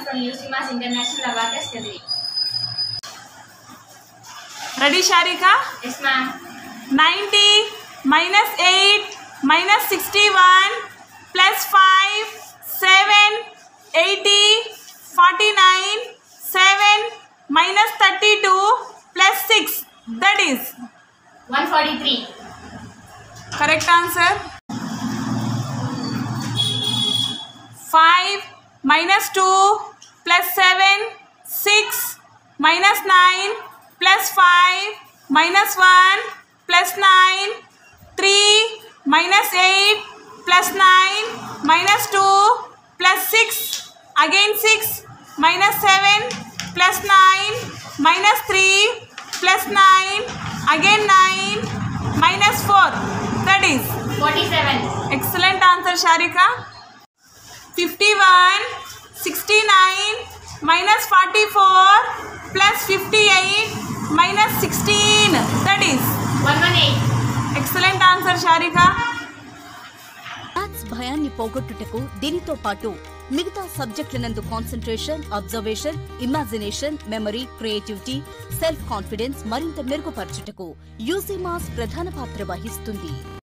from UCMAS International Abacus Kadiri. Ready Sharika Yes, ma'am. 90 minus 8 minus 61 plus 5 7 80 49 7 minus 32 plus 6 that is 143. correct answer 5 minus 2 plus 7 6 minus 9 plus 5 minus 1 plus 9 3 minus 8 plus 9 minus 2 plus 6 again 6 minus 7 plus 9 minus 3 plus 9 again 9 minus 4 that is 47. excellent answer sharika 51 69 minus 44 plus 58 minus 16 that is 118. excellent answer sharika maths భయాన్ని పోగొట్టుటకు దీనితో పాటు మిగతా సబ్జెక్టులందు concentration observation imagination memory creativity self confidence మరింత మెరుగుపరచుటకు యూసీమాస్ ప్రధాన పాత్ర వహిస్తుంది